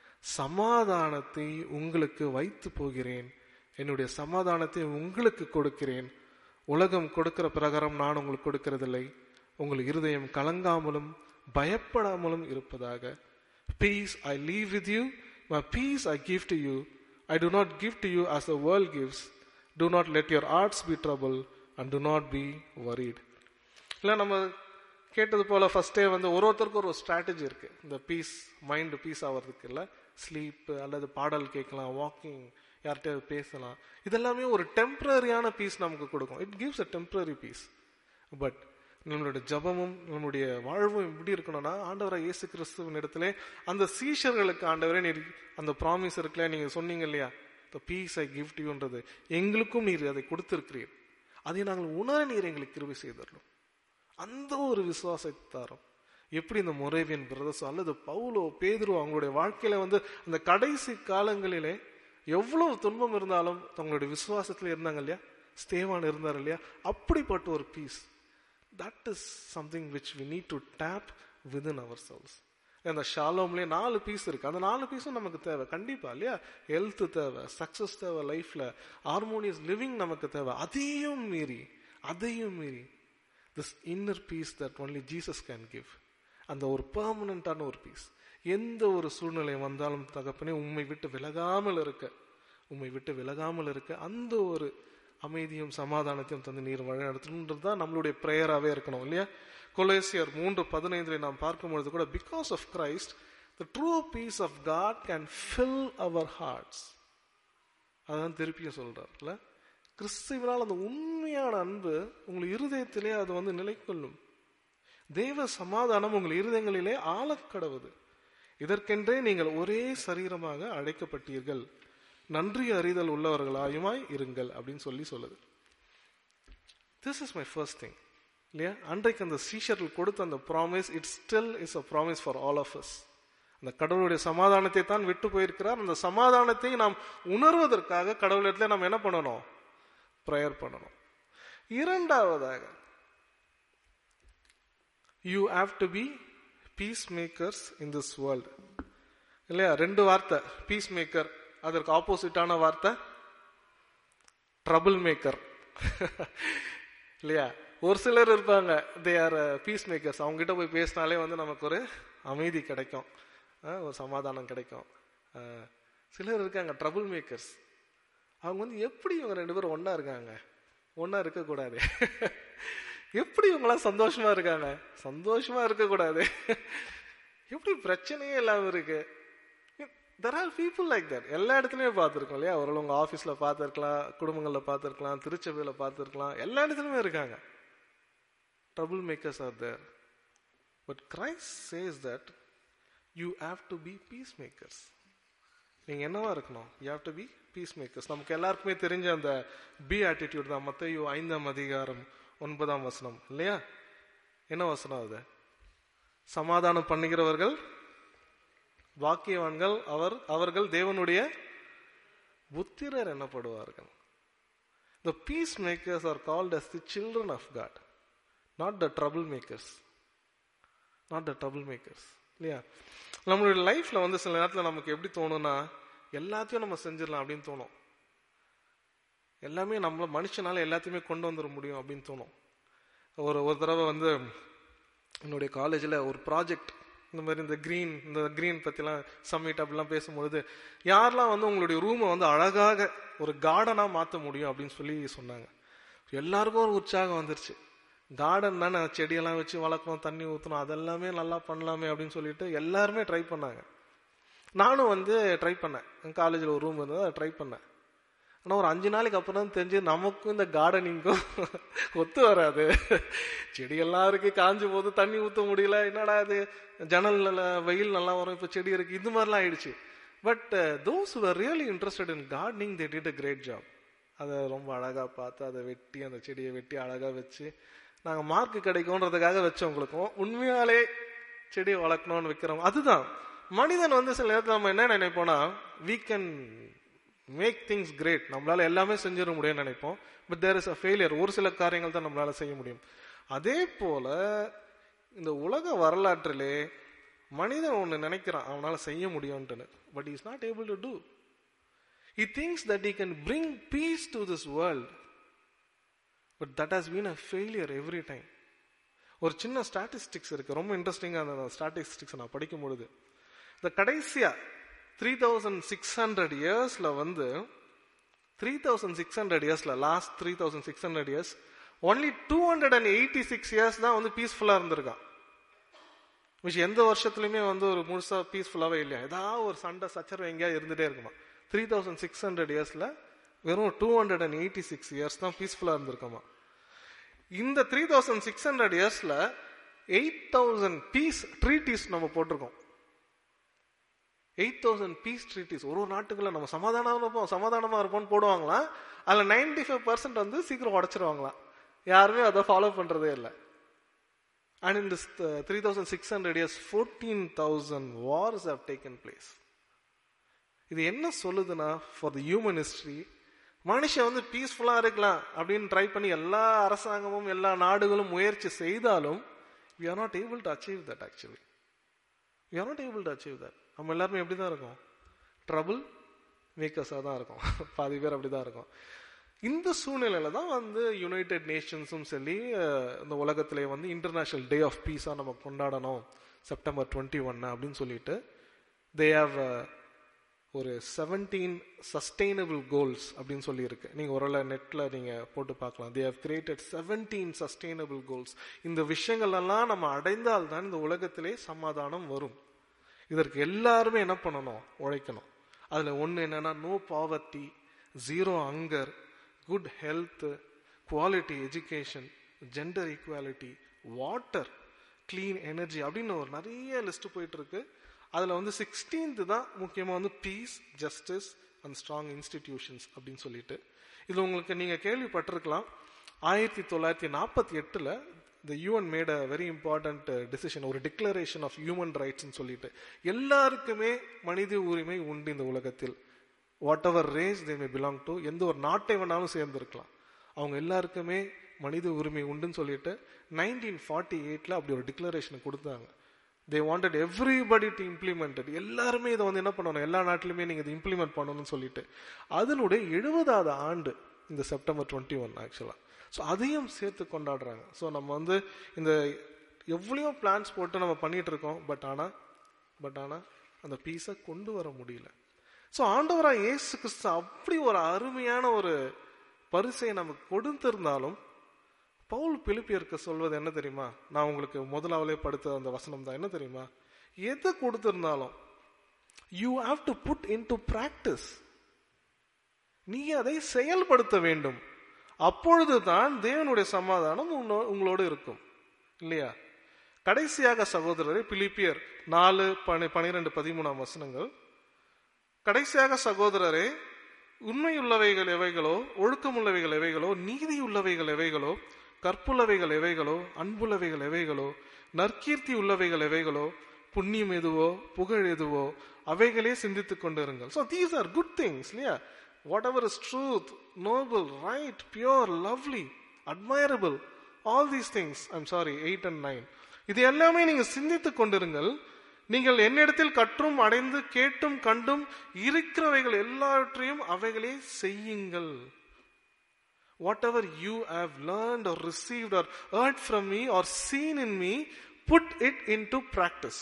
சமாதானத்தை உங்களுக்கு வைத்து போகிறேன் என்னுடைய சமாதானத்தை உங்களுக்கு கொடுக்கிறேன் உலகம் கொடுக்கிற பிரகாரம் நான் உங்களுக்கு கொடுக்கிறதில்லை உங்கள் இருதயம் கலங்காமலும் பயப்படாமலும் இருப்பதாக peace I leave with you my peace I give to you I do not give to you as the world gives do not let your hearts be trouble and do not be worried இல்லை நம்ம கேட்டது போல ஃபர்ஸ்டே வந்து ஒரு ஒருத்தருக்கும் ஒரு ஸ்ட்ராட்டஜி இருக்கு இந்த பீஸ் மைண்ட் பீஸ் ஆகிறதுக்கு இல்லை ஸ்லீப் அல்லது பாடல் கேட்கலாம் வாக்கிங் யார்கிட்டயாவது பேசலாம் இதெல்லாமே ஒரு டெம்பரரியான பீஸ் நமக்கு கொடுக்கும் it gives a temporary peace but நம்மளுடைய ஜபமும் நம்மளுடைய வாழ்வும் எப்படி இருக்கணும்னா ஆண்டவராக இயேசு கிறிஸ்துவின் இடத்துல அந்த சீஷர்களுக்கு ஆண்டவரே நீர் அந்த ப்ராமிஸ் இருக்குல்ல நீங்க சொன்னீங்க இல்லையா த பீஸ் ஐ கிஃப்ட் யூன்றது எங்களுக்கும் நீர் அதை கொடுத்திருக்கிறீர் அதை நாங்கள் உணர நீர் எங்களுக்கு கிருபை செய்தரணும் அந்த ஒரு விசுவாசத்தை தரும் எப்படி இந்த முறைவின் பிரதர்ஸோ அல்லது பவுலோ பேதுரு அவங்களுடைய வாழ்க்கையில வந்து அந்த கடைசி காலங்களிலே எவ்வளவு துன்பம் இருந்தாலும் தங்களுடைய விசுவாசத்துல இருந்தாங்க இல்லையா ஸ்தேவான் இருந்தார் இல்லையா அப்படிப்பட்ட ஒரு peace that is something which we need to tap within ourselves அந்த ஷாலோம்லேயே நாலு பீஸ் இருக்கு அந்த நாலு பீஸும் நமக்கு தேவை கண்டிப்பா இல்லையா ஹெல்த் தேவை சக்சஸ் தேவை லைஃப்ல ஹார்மோனியஸ் லிவிங் நமக்கு தேவை அதையும் மீறி அதையும் மீறி this inner peace that only Jesus can give அந்த ஒரு பெர்மனண்டான ஒரு பீஸ் எந்த ஒரு சூழ்நிலை வந்தாலும் தகப்பனே உண்மை விட்டு விலகாமல் இருக்க உண்மை விட்டு விலகாமல் இருக்க அந்த ஒரு அமைதியும் சமாதானத்தையும் தந்து நீர் வழிநடத்தணுன்றது தான் நம்மளுடைய ப்ரேயராகவே இருக்கணும் இல்லையா கொலேசியர் மூன்று பதினைந்தில் நாம் பார்க்கும்பொழுது கூட because of Christ the true peace of God can fill our hearts அதான் திருப்பியும் சொல்றாருல கிறிஸ்துவினால் அந்த உண்மையான அன்பு உங்கள் இருதயத்திலே அது வந்து நிலை கொள்ளும் தேவ சமாதானம் உங்கள் இருதயங்களிலே ஆழக்கடவுது இதற்கென்றே நீங்கள் ஒரே சரீரமாக அழைக்கப்பட்டீர்கள் நன்றி அறிதல் உள்ளவர்களாயுமாய் இருங்கள் அப்படின்னு சொல்லி சொல்லுது this is my first thing இல்லையா அன்றைக்கு அந்த சீஷர்கள் கொடுத்த அந்த promise it still is a promise for all of us அந்த கடவுளுடைய சமாதானத்தை தான் விட்டு போயிருக்கிறார் அந்த சமாதானத்தை நாம் உணர்வதற்காக கடவுளிடத்துல நாம் என்ன பண்ணணும் ப்ரேயர் பண்ணணும் இரண்டாவதாக you have to be peacemakers in this world இல்லையா ரெண்டு வார்த்தை பீஸ் மேக்கர் அதற்கு ஆப்போசிட்டான வார்த்தை ட்ரபிள் மேக்கர் இல்லையா ஒரு சிலர் இருப்பாங்க தே ஆர் பீஸ் மேக்கர்ஸ் அவங்க கிட்ட போய் பேசினாலே வந்து நமக்கு ஒரு அமைதி கிடைக்கும் அஹ், ஒரு சமாதானம் கிடைக்கும் அஹ், சிலர் இருக்காங்க ட்ரபிள் மேக்கர்ஸ் அவங்க வந்து எப்படி இவங்க ரெண்டு பேரும் ஒண்ணா இருக்காங்க ஒண்ணா இருக்கக்கூடாது எப்படி இவங்களாம் சந்தோஷமா இருக்காங்க சந்தோஷமா இருக்கக்கூடாது எப்படி பிரச்சனையே இல்லாம இருக்கு there are people like that எல்லா இடத்துலயுமே பார்த்துருக்கோம் இல்லையா ஒரு உங்க ஆஃபீஸ்ல பார்த்துருக்கலாம் குடும்பங்களில் பார்த்துருக்கலாம் திருச்சபையில் பார்த்துருக்கலாம் எல்லா இடத்துலையுமே இருக்காங்க troublemakers are there but Christ says that you have to be peacemakers நீங்க என்னவா இருக்கணும் you have to be peacemakers நமக்கு எல்லாருக்குமே தெரிஞ்ச அந்த பி ஆட்டிடியூட் தான் மத்தையோ ஐந்தாம் அதிகாரம் ஒன்பதாம் வசனம் இல்லையா என்ன வசனம் அது சமாதானம் பண்ணுகிறவர்கள் வாக்கியவான்கள் அவர் அவர்கள் தேவனுடைய புத்திரர் எனப்படுவார்கள் The peacemakers are called as the children of God, not the troublemakers. Not the troublemakers. இல்லையா நம்மளுடைய லைஃப்ல வந்து சில நேரத்தில் நமக்கு எப்படி தோணும்னா எல்லாத்தையும் நம்ம செஞ்சிடலாம் அப்படின்னு தோணும் எல்லாமே நம்மள மனுஷனால எல்லாத்தையுமே கொண்டு வந்துட முடியும் அப்படின்னு தோணும் ஒரு ஒரு தடவை வந்து என்னுடைய காலேஜில் ஒரு ப்ராஜெக்ட் இந்த மாதிரி இந்த க்ரீன் இந்த க்ரீன் பற்றிலாம் சம்மிட் அப்படிலாம் பேசும்பொழுது யாரெல்லாம் வந்து உங்களுடைய ரூமை வந்து அழகாக ஒரு கார்டனாக மாற்ற முடியும் அப்படின்னு சொல்லி சொன்னாங்க எல்லாருக்கும் ஒரு உற்சாகம் வந்துருச்சு கார்டன் தானே செடியெல்லாம் வச்சு வளர்க்கணும் தண்ணி ஊற்றணும் அதெல்லாமே நல்லா பண்ணலாமே அப்படின்னு சொல்லிட்டு எல்லாருமே ட்ரை பண்ணாங்க நானும் வந்து ட்ரை பண்ணேன் என் காலேஜில் ஒரு ரூம் இருந்தது அதை ட்ரை பண்ணேன் ஆனால் ஒரு அஞ்சு நாளைக்கு அப்புறம் தான் தெரிஞ்சு நமக்கும் இந்த கார்டனிங்கும் ஒத்து வராது செடியெல்லாம் இருக்கு காஞ்சு போது தண்ணி ஊற்ற முடியல என்னடா இது ஜன்னல்ல வெயில் நல்லா வரும் இப்போ செடி இருக்கு இது மாதிரிலாம் ஆயிடுச்சு but those were really interested in gardening they did a great job அதை ரொம்ப அழகாக பார்த்து அதை வெட்டி அந்த செடியை வெட்டி அழகாக வச்சு நாங்கள் மார்க் கிடைக்கும்ன்றதுக்காக வச்சவங்களுக்கும் உண்மையாலே செடியை வளர்க்கணும்னு வைக்கிறோம் அதுதான் மனிதன் வந்து சில நேரத்தில் நம்ம என்ன நினைப்போம்னா we can make things great நம்மளால எல்லாமே செஞ்சிட முடியும்னு நினைப்போம் but there is a failure ஒரு சில காரியங்கள் தான் நம்மளால செய்ய முடியும் அதே போல இந்த உலக வரலாற்றிலே மனிதன் ஒன்று நினைக்கிறான் அவனால செய்ய முடியும்ட்டுன்னு but is not able to do he things that he can bring peace to this world but that has been a failure every time ஒரு சின்ன ஸ்டாட்டிஸ்டிக்ஸ் இருக்கு ரொம்ப இன்ட்ரெஸ்டிங்காக அந்த ஸ்டாட்டிஸ்டிக்ஸ் நான் படிக்கும் பொழுது இந்த கடைசியா த்ரீ தௌசண்ட் சிக்ஸ் ஹண்ட்ரட் இயர்ஸ்ல வந்து த்ரீ தௌசண்ட் சிக்ஸ் ஹண்ட்ரட் இயர்ஸ்ல last three thousand six hundred years only two hundred and eighty six years தான் வந்து பீஸ்ஃபுல்லா இருந்திருக்கான் விஷ் எந்த வருஷத்துலயுமே வந்து ஒரு முழுசா பீஸ்ஃபுல்லாவே இல்லையா ஏதாவது ஒரு சண்டை சச்சரவு எங்கேயாவது இருந்துட்டே இருக்குமா த்ரீ தௌசண்ட் சிக்ஸ் ஹண்ட்ரட் இயர்ஸ்ல வெறும் two hundred and eighty six years தான் பீஸ்ஃபுல்லா இருந்திருக்குமா இந்த த்ரீ தௌசண்ட் சிக்ஸ் ஹண்ட்ரட் இயர்ஸ்ல எயிட் தௌசண்ட் பீஸ் ட்ரீட்டிஸ் நம்ம போட்டிருக்கோம் எயிட் தௌசண்ட் பீஸ் ட்ரீட்டிஸ் ஒரு ஒரு நாட்டுக்குள்ள நம்ம சமாதானமா இருப்போம் சமாதானமா இருப்போம்னு போடுவாங்களாம் அதில் நைன்டி ஃபைவ் பர்சன்ட் வந்து சீக்கிரம் உடச்சிருவாங்களாம் யாருமே அதை ஃபாலோ பண்றதே இல்லை and in this three thousand six hundred years fourteen thousand wars have taken place இது என்ன சொல்லுதுன்னா ஃபார் த ஹியூமன் ஹிஸ்டரி மனுஷன் வந்து பீஸ்ஃபுல்லா இருக்கலாம் அப்படின்னு ட்ரை பண்ணி எல்லா அரசாங்கமும் எல்லா நாடுகளும் முயற்சி செய்தாலும் we are not able to achieve that actually we are not able to achieve that நம்ம எல்லாருமே எப்படி தான் இருக்கோம் ட்ரபிள் மேக்கர்ஸாக தான் இருக்கும் பாதி பேர் அப்படி தான் இருக்கும் இந்த சூழ்நிலையில தான் வந்து யுனைடெட் நேஷன்ஸும் சொல்லி அஹ், இந்த உலகத்திலே வந்து இன்டர்நேஷனல் டே ஆஃப் பீஸாக நம்ம கொண்டாடணும் செப்டம்பர் டுவெண்ட்டி ஒன் அப்படின்னு சொல்லிட்டு தே ஹாவ் ஒரு செவன்டீன் சஸ்டெயினபிள் கோல்ஸ் அப்படின்னு சொல்லியிருக்கு நீங்கள் ஒரு நெட்டில் நீங்கள் போட்டு பார்க்கலாம் they have created seventeen sustainable goals இந்த விஷயங்கள் எல்லாம் நம்ம அடைந்தால் தான் இந்த உலகத்திலே சமாதானம் வரும் இதற்கு எல்லாருமே என்ன பண்ணணும் உழைக்கணும் அதில் ஒன்று என்னன்னா no poverty zero hunger good health quality education gender equality water clean energy அப்படின்னு ஒரு நிறைய லிஸ்ட் போயிட்டு இருக்கு அதில் வந்து சிக்ஸ்டீன்த் தான் முக்கியமாக வந்து peace justice and strong institutions அப்படின்னு சொல்லிட்டு இது உங்களுக்கு நீங்கள் கேள்விப்பட்டிருக்கலாம் ஆயிரத்தி தொள்ளாயிரத்தி நாற்பத்தி எட்டில் the UN made a very important decision ஒரு டிக்ளரேஷன் ஆஃப் ஹியூமன் ரைட்ஸ்னு சொல்லிட்டு எல்லாருக்குமே மனித உரிமை உண்டு இந்த உலகத்தில் whatever race they may belong to எந்த ஒரு நாட்டை வேணாலும் சேர்ந்திருக்கலாம் அவங்க எல்லாருக்குமே மனித உரிமை உண்டுன்னு சொல்லிட்டு நைன்டீன் ஃபார்ட்டி எயிட்ல அப்படி ஒரு டிக்ளரேஷன் கொடுத்தாங்க they wanted everybody to implement எல்லாருமே இதை வந்து என்ன பண்ணணும் எல்லா நாட்டிலுமே நீங்க இதை இம்ப்ளிமெண்ட் பண்ணணும்னு சொல்லிட்டு அதனுடைய எழுபதாவது ஆண்டு இந்த September twenty one actually so அதையும் சேர்த்து கொண்டாடுறாங்க ஸோ நம்ம வந்து இந்த எவ்வளோ பிளான்ஸ் போட்டு நம்ம பண்ணிட்டு இருக்கோம் பட் ஆனால் பட் ஆனால் அந்த பீஸை கொண்டு வர முடியல ஸோ ஆண்டவராக இயேசு கிறிஸ்து அப்படி ஒரு அருமையான ஒரு பரிசை நமக்கு கொடுத்திருந்தாலும் பவுல் பிலிப்பியருக்கு சொல்வது என்ன தெரியுமா நான் உங்களுக்கு முதலாவலே படுத்த அந்த வசனம் தான் என்ன தெரியுமா எதை கொடுத்திருந்தாலும் you have to put into practice நீ அதை செயல்படுத்த வேண்டும் அப்பொழுதுதான் தேவனுடைய சமாதானம் உன்னோ- உங்களோடு இருக்கும் இல்லையா கடைசியாக சகோதரரை பிலிப்பியர் நாலு பனி பனிரெண்டு பதிமூணாம் வசனங்கள் கடைசியாக சகோதரரே உண்மையுள்ளவைகள் எவைகளோ ஒழுக்கமுள்ளவைகள் எவைகளோ நீதி உள்ளவைகள் எவைகளோ கற்புள்ளவைகள் எவைகளோ அன்புள்ளவைகள் எவைகளோ நற்கீர்த்தி உள்ளவைகள் எவைகளோ புண்ணியம் எதுவோ புகழ் எதுவோ அவைகளே சிந்தித்துக் கொண்டிருங்கள் so these are good things இல்லையா whatever is truth noble right pure lovely admirable all these things I'm sorry eight and nine இது எல்லாமே நீங்க சிந்தித்துக் கொண்டிருங்கள் நீங்கள் என்னிடத்தில் கற்றும் அடைந்து கேட்டும் கண்டும் இருக்கிறவைகள் எல்லாவற்றையும் அவைகளே செய்யுங்கள் whatever you have learned or received or heard from me or seen in me put it into practice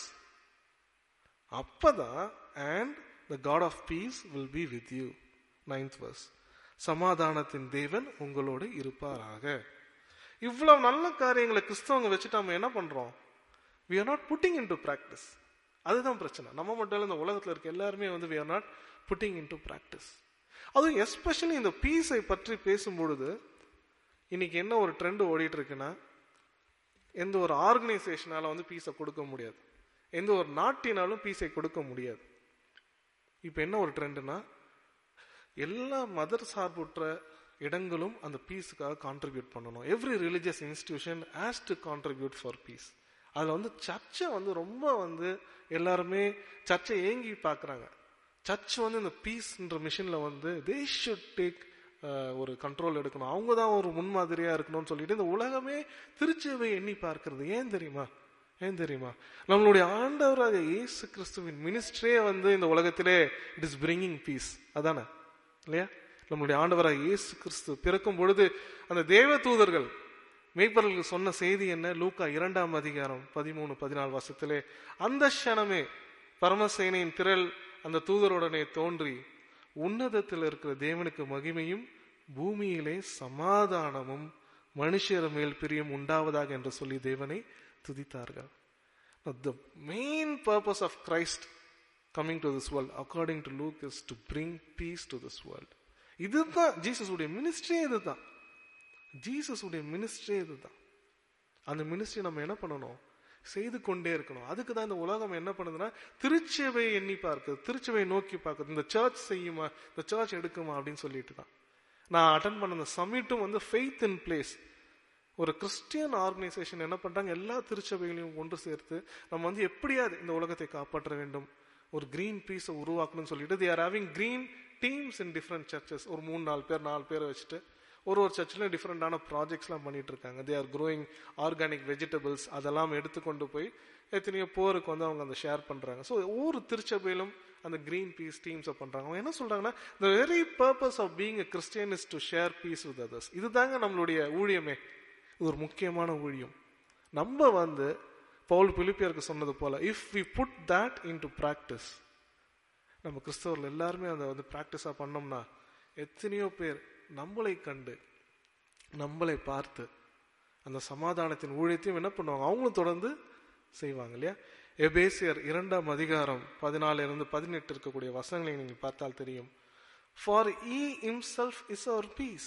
அப்பதான் and the god of peace will be with you ninth verse சமாதானத்தின் தேவன் உங்களோடு இருப்பாராக இவ்வளவு நல்ல காரியங்களை கிறிஸ்தவங்க வச்சுட்டு நம்ம என்ன பண்றோம் we are not putting into practice அதுதான் பிரச்சனை நம்ம மட்டும் இல்ல இந்த உலகத்துல இருக்க எல்லாருமே வந்து we are not putting into practice அதுவும் எஸ்பெஷலி இந்த பீஸை பற்றி பேசும்பொழுது இன்னைக்கு என்ன ஒரு ட்ரெண்ட் ஓடிட்டு இருக்குன்னா எந்த ஒரு ஆர்கனைசேஷனால வந்து பீஸை கொடுக்க முடியாது எந்த ஒரு நாட்டினாலும் பீஸை கொடுக்க முடியாது இப்போ என்ன ஒரு ட்ரெண்டுனா எல்லா மதர் சார்புற்ற இடங்களும் அந்த பீஸுக்காக கான்ட்ரிபியூட் பண்ணணும் every religious institution has to contribute for peace அதில் வந்து சர்ச்சை வந்து ரொம்ப வந்து எல்லாருமே சர்ச்சை ஏங்கி பார்க்குறாங்க சர்ச் வந்து இந்த பீஸ்ன்ற மிஷினில் வந்து தே ஷுட் டேக் ஒரு கண்ட்ரோல் எடுக்கணும் அவங்க தான் ஒரு முன்மாதிரியா இருக்கணும்னு சொல்லிட்டு இந்த உலகமே திருச்செவை எண்ணி பார்க்கிறது ஏன் தெரியுமா ஏன் தெரியுமா நம்மளுடைய ஆண்டவராக இயேசு கிறிஸ்துவின் மினிஸ்ட்ரியே வந்து இந்த உலகத்திலே இட் இஸ் பிரிங்கிங் பீஸ் அதானே இல்லையா நம்மளுடைய ஆண்டவராக இயேசு கிறிஸ்து பிறக்கும் பொழுது அந்த தேவ தூதர்கள் மேய்ப்பர்களுக்கு சொன்ன செய்தி என்ன லூக்கா இரண்டாம் அதிகாரம் பதிமூணு பதினாலு வருஷத்திலே அந்த க்ஷணமே பரமசேனையின் திரள் அந்த தூதருடனே தோன்றி உன்னதத்தில் இருக்கிற தேவனுக்கு மகிமையும் பூமியிலே சமாதானமும் மனுஷர் மேல் பிரியம் உண்டாவதாக என்று சொல்லி தேவனை துதித்தார்கள் the main purpose of Christ coming to this world according to Luke is to bring peace to this world இதுதான் ஜீசஸ் உடைய மினிஸ்ட்ரியே இதுதான் ஜீசஸ் உடைய மினிஸ்ட்ரியே இதுதான் அந்த மினிஸ்ட்ரி நம்ம என்ன பண்ணணும் செய்து கொண்டே இருக்கணும் அதுக்கு தான் இந்த உலகம் என்ன பண்ணுதுன்னா திருச்சபையை எண்ணி பார்க்குது திருச்சபையை நோக்கி பார்க்குது இந்த சர்ச் செய்யுமா இந்த சர்ச் எடுக்குமா அப்படின்னு சொல்லிட்டு தான் நான் அட்டன் பண்ண அந்த சமிட்டும் வந்து ஃபெய்த் இன் பிளேஸ் ஒரு கிறிஸ்டியன் ஆர்கனைசேஷன் என்ன பண்றாங்க எல்லா திருச்சபைகளையும் ஒன்று சேர்த்து நம்ம வந்து எப்படியாவது இந்த உலகத்தை காப்பாற்ற வேண்டும் ஒரு கிரீன் பீஸை உருவாக்கணும்னு சொல்லிட்டு they are having green teams in different churches ஒரு மூணு நாலு பேர் நாலு பேரை வச்சுட்டு ஒரு ஒரு சர்ச்சில் டிஃப்ரெண்டான ப்ராஜெக்ட்ஸ்லாம் பண்ணிட்டு இருக்காங்க they are growing organic vegetables அதெல்லாம் எடுத்துக்கொண்டு போய் எத்தனையோ போருக்கு வந்து அவங்க அந்த ஷேர் பண்றாங்க ஸோ ஒவ்வொரு திருச்சபையிலும் அந்த கிரீன் பீஸ் டீம்ஸை பண்றாங்க அவங்க என்ன சொல்றாங்கன்னா the very purpose of being a Christian is to share peace with others இதுதாங்க நம்மளுடைய ஊழியமே இது ஒரு முக்கியமான ஊழியம் நம்ம வந்து பவுல் பிலிப்பியருக்கு சொன்னது போல if we put that into practice நம்ம கிறிஸ்தவர்கள் எல்லாருமே அதை வந்து ப்ராக்டிஸாக பண்ணோம்னா எத்தனையோ பேர் நம்மளை கண்டு நம்மளை பார்த்து அந்த சமாதானத்தின் ஊழியத்தையும் என்ன பண்ணுவாங்க அவங்களும் தொடர்ந்து செய்வாங்க இல்லையா எபேசியர் இரண்டாம் அதிகாரம் பதினாலுல இருந்து பதினெட்டு இருக்கக்கூடிய வசனங்களை நீங்கள் பார்த்தால் தெரியும் ஃபார் ஈ himself இஸ் அவர் peace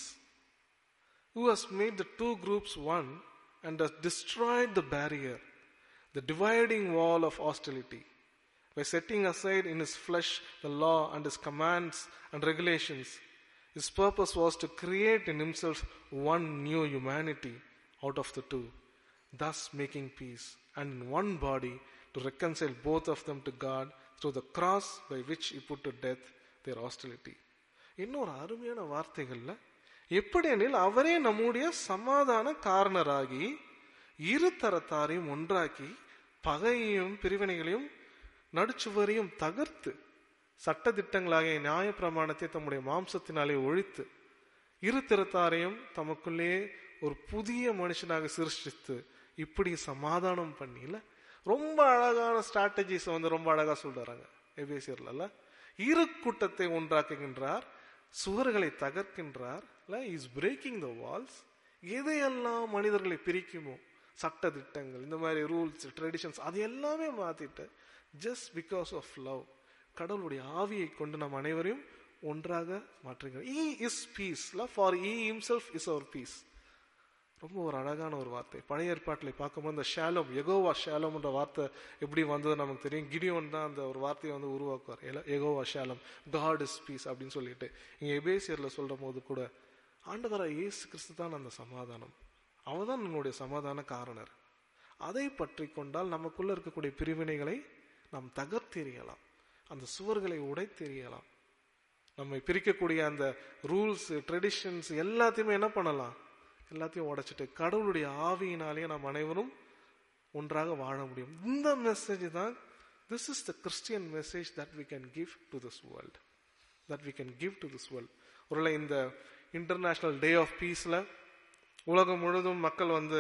who has made the two groups one and has destroyed the barrier, the dividing wall of hostility, by setting aside in his flesh the law and his commands and regulations. His purpose was to create in himself one new humanity out of the two, thus making peace, and in one body to reconcile both of them to God through the cross by which he put to death their hostility. இன்னொரு அருமையான வார்த்தைகள்ல எப்படி எனில் அவரே நம்முடைய சமாதான காரணராகி இரு தரத்தாரையும் ஒன்றாக்கி பகையையும் பிரிவினைகளையும் நடுச்சுவரையும் தகர்த்து சட்டதிட்டங்களாகிய நியாய பிரமாணத்தை தம்முடைய மாம்சத்தினாலே ஒழித்து இரு திறத்தாரையும் தமக்குள்ளே ஒரு புதிய மனுஷனாக சிருஷ்டித்து இப்படி சமாதானம் பண்ணில ரொம்ப அழகான ஸ்ட்ராட்டஜிஸ் வந்து ரொம்ப அழகா சொல்றாங்க எபேசியர்ல இரு கூட்டத்தை ஒன்றாக்குகின்றார் சுவர்களை தகர்க்கின்றார் இஸ் பிரேக்கிங் த வால்ஸ் எதையெல்லாம் மனிதர்களை பிரிக்குமோ சட்ட திட்டங்கள் இந்த மாதிரி ரூல்ஸ் ட்ரெடிஷன்ஸ் அது எல்லாமே மாத்திட்டு ஜஸ்ட் பிகாஸ் ஆஃப் லவ் கடவுளுடைய ஆவியை கொண்டு நம் அனைவரையும் ஒன்றாக மாற்றுகிறோம் he is peace for he himself is அவர் பீஸ் ரொம்ப ஒரு அழகான ஒரு வார்த்தை பழைய ஏற்பாட்டில் பார்க்கும்போது இந்த ஷாலோம் எகோவா ஷாலோம்ன்ற வார்த்தை எப்படி வந்தது நமக்கு தெரியும் கிடியோன் தான் அந்த ஒரு வார்த்தையை வந்து உருவாக்குவார் எல- Jehovah Shalom God is peace அப்படின்னு சொல்லிட்டு இங்க எபேசியர்ல சொல்ற போது கூட ஆண்டவரா இயேசு கிறிஸ்து தான் அந்த சமாதானம் அவன் தான் நம்மளுடைய சமாதான காரணர் அதை பற்றி கொண்டால் நமக்குள்ள இருக்கக்கூடிய பிரிவினைகளை நாம் தகர்த்தெறியலாம் அந்த சுவர்களை உடைத்தெறியலாம் நம்மை பிரிக்கக்கூடிய அந்த ரூல்ஸ் ட்ரெடிஷன்ஸ் எல்லாத்தையுமே என்ன பண்ணலாம் எல்லாத்தையும் உடைச்சிட்டு கடவுளுடைய ஆவியினாலேயே நாம் அனைவரும் ஒன்றாக வாழ முடியும் இந்த மெசேஜ் தான் this is the Christian message that we can give to this world that we can give to this world ஒருவேளை இந்த இன்டர்நேஷனல் டே ஆஃப் பீஸில் உலகம் முழுவதும் மக்கள் வந்து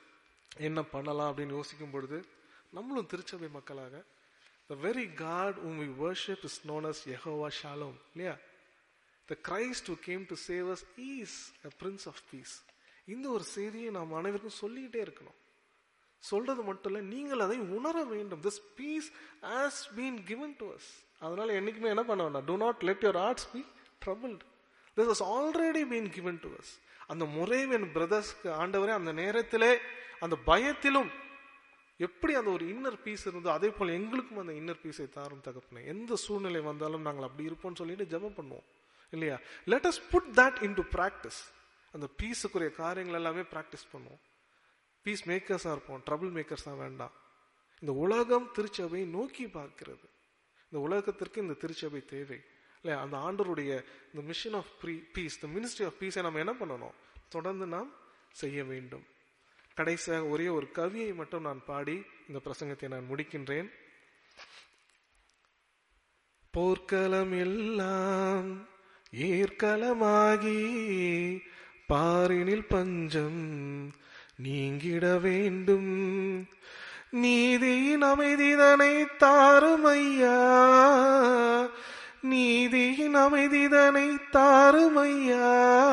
என்ன பண்ணலாம் அப்படின்னு யோசிக்கும் பொழுது நம்மளும் திருச்சபை மக்களாக the very God whom we worship is known as Yehovah Shalom இல்லையா the Christ who came to save us is a prince of peace இந்த ஒரு செய்தியை நாம் அனைவருக்கும் சொல்லிக்கிட்டே இருக்கணும் சொல்றது மட்டும் இல்ல நீங்கள் அதை உணர வேண்டும் this peace has been given to us அதனால என்னைக்குமே என்ன பண்ண வேண்டாம் do not let your hearts be troubled this has already been given to us அந்த முறைவன் பிரதர்ஸ்க்கு ஆண்டவரே அந்த நேரத்திலே அந்த பயத்திலும் எப்படி அந்த ஒரு இன்னர் பீஸ் இருந்தோ அதே போல எங்களுக்கும் அந்த இன்னர் பீஸை தாரும் தகப்பனே எந்த சூழ்நிலை வந்தாலும் நாங்கள் அப்படி இருப்போம்னு சொல்லிட்டு ஜெபம் பண்ணுவோம் இல்லையா let us put that into practice அந்த பீஸுக்குரிய காரியங்கள் எல்லாமே ப்ராக்டிஸ் பண்ணுவோம் பீஸ் மேக்கர்ஸாக இருப்போம் ட்ரபிள் மேக்கர்ஸாக வேண்டாம் இந்த உலகம் திருச்சபையை நோக்கி பார்க்கிறது இந்த உலகத்திற்கு இந்த திருச்சபை தேவை இல்லையா அந்த ஆண்டருடைய இந்த மிஷன் ஆஃப் ப்ரீ பீஸ் இந்த மினிஸ்ட்ரி ஆஃப் பீஸை நம்ம என்ன பண்ணணும் தொடர்ந்து நாம் செய்ய வேண்டும் கடைசியாக ஒரே ஒரு கவியை மட்டும் நான் பாடி இந்த பிரசங்கத்தை நான் முடிக்கின்றேன் போர்க்களம் எல்லாம் ஏற்களமாகி பாரினில் பஞ்சம் நீங்கிட வேண்டும் நீதியின் அமைதிதனை தாருமையா நீதியின் அமைதிதனை தாருமையா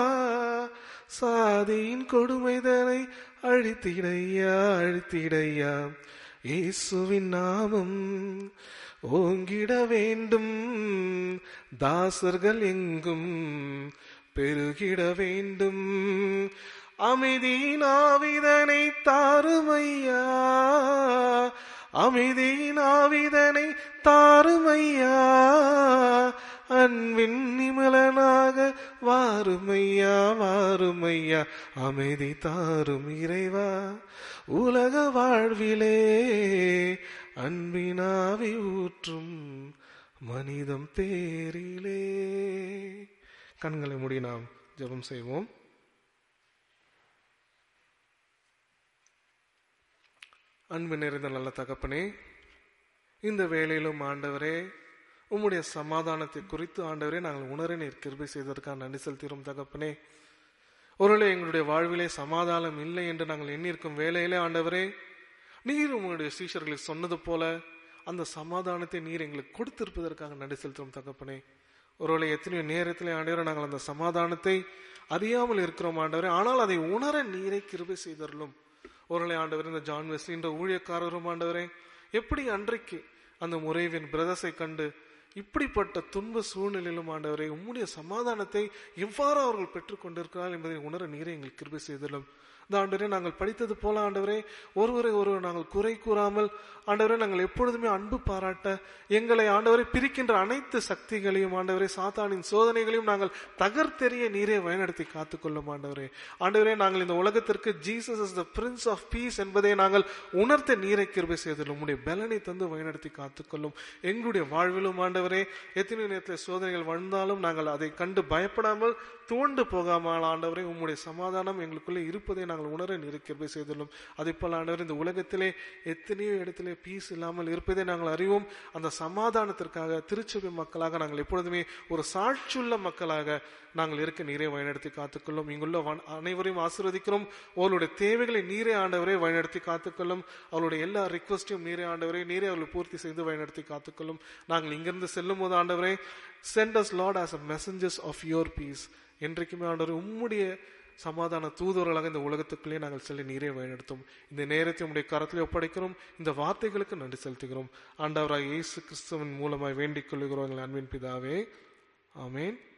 சாதியின் கொடுமைதனை அழித்திடையா அழித்திடையா இயேசுவின் நாமம் ஓங்கிட வேண்டும் தாசர்கள் எங்கும் பெருகிட வேண்டும் அமைதியின் ஆவிதனை தாருமையா அமைதியின் ஆவிதனை தாருமையா அன்பின் நிமலனாக வாருமையா வாருமையா அமைதி தாரும் இறைவா உலக வாழ்விலே அன்பினாவி ஊற்றும் மனிதம் பேரிலே கண்களை மூடி நாம் ஜெபம் செய்வோம் அன்பு நிறைந்த நல்ல தகப்பனே இந்த வேளையிலும் ஆண்டவரே உம்முடைய சமாதானத்தை குறித்து ஆண்டவரே நாங்கள் உணர நீர் கிருபை செய்ததற்காக நன்றி செலுத்துகிறோம் தகப்பனே ஒருவேளை எங்களுடைய வாழ்விலே சமாதானம் இல்லை என்று நாங்கள் எண்ணியிருக்கும் வேளையிலே ஆண்டவரே நீர் உங்களுடைய சீஷர்களை சொன்னது போல அந்த சமாதானத்தை நீர் எங்களுக்கு கொடுத்திருப்பதற்காக நன்றி செலுத்துறோம் தகப்பனே ஒருவேளை எத்தனையோ நேரத்தில் ஆண்டவரை நாங்கள் அந்த சமாதானத்தை அறியாமல் இருக்கிறோம் ஆண்டவரே ஆனால் அதை உணர நீரை கிருபை செய்தருளும் ஒருவேளை ஆண்டவர் இந்த ஜான் வெஸ்லி என்ற ஊழியக்காரரும் ஆண்டவரே எப்படி அன்றைக்கு அந்த முறைவின் பிரதர்ஸை கண்டு இப்படிப்பட்ட துன்ப சூழ்நிலையிலும் ஆண்டவரை உம்முடைய சமாதானத்தை எவ்வாறு அவர்கள் பெற்றுக் கொண்டிருக்கிறார்கள் என்பதை உணர நீரை எங்களுக்கு கிருபை செய்தலும் இந்த ஆண்டவரே நாங்கள் படித்தது போல ஆண்டவரே ஒருவரை ஒருவர் நாங்கள் குறை கூறாமல் ஆண்டவரே நாங்கள் எப்பொழுதுமே அன்பு பாராட்ட எங்களை ஆண்டவரை பிரிக்கின்ற அனைத்து சக்திகளையும் ஆண்டவரே சாத்தானின் சோதனைகளையும் நாங்கள் தகர்த்தெறிய நீரே வழிநடத்தி காத்துக்கொள்ளும் ஆண்டவரே ஆண்டவரே நாங்கள் இந்த உலகத்திற்கு Jesus is the prince of peace என்பதை நாங்கள் உணர்த்த நீரை கிருபை செய்துள்ளோம் உம்முடைய பலனை தந்து வழிநடத்தி காத்துக்கொள்ளும் எங்களுடைய வாழ்விலும் ஆண்டவரே எத்தனை நேரத்தில் சோதனைகள் வந்தாலும் நாங்கள் அதை கண்டு பயப்படாமல் தூண்டு போகாமல் ஆண்டவரே உம்முடைய சமாதானம் எங்களுக்குள்ளே இருப்பதை நாங்கள் உணர நீரை கிருபை செய்துள்ளோம் அதே போல ஆண்டவர் இந்த உலகத்திலே எத்தனையோ இடத்திலே பீஸ் இல்லாமல் இருப்பதை நாங்கள் அறிவோம் அந்த சமாதானத்திற்காக திருச்சபை மக்களாக நாங்கள் எப்பொழுதுமே ஒரு சாட்சியுள்ள மக்களாக நாங்கள் இருக்க நீரை வழிநடத்தி காத்துக்கொள்ளும் இங்குள்ள வன்- அனைவரையும் ஆசீர்வதிக்கிறோம் அவர்களுடைய தேவைகளை நீரே ஆண்டவரை வழிநடத்தி காத்துக்கொள்ளும் அவருடைய எல்லா ரிக்வஸ்டையும் நீரே ஆண்டவரே நீரே அவர்களை பூர்த்தி செய்து வழிநடத்தி காத்துக்கொள்ளும் நாங்கள் இங்கிருந்து செல்லும் போது ஆண்டவரே send us Lord as a messengers of your peace என்றைக்குமே ஆண்டவர் உம்முடைய சமாதான தூதுவர்களாக இந்த உலகத்துக்குள்ளே நாங்கள் செல்ல நீரே வழிநடத்தும் இந்த நேரத்தை உம்முடைய கரத்திலே ஒப்படைக்கிறோம் இந்த வார்த்தைகளுக்கு நன்றி செலுத்துகிறோம் ஆண்டவராக இயேசு கிறிஸ்துவின் மூலமாய் வேண்டிக் கொள்ளுகிறோம் எங்கள் அன்பின் பிதாவே ஆமென்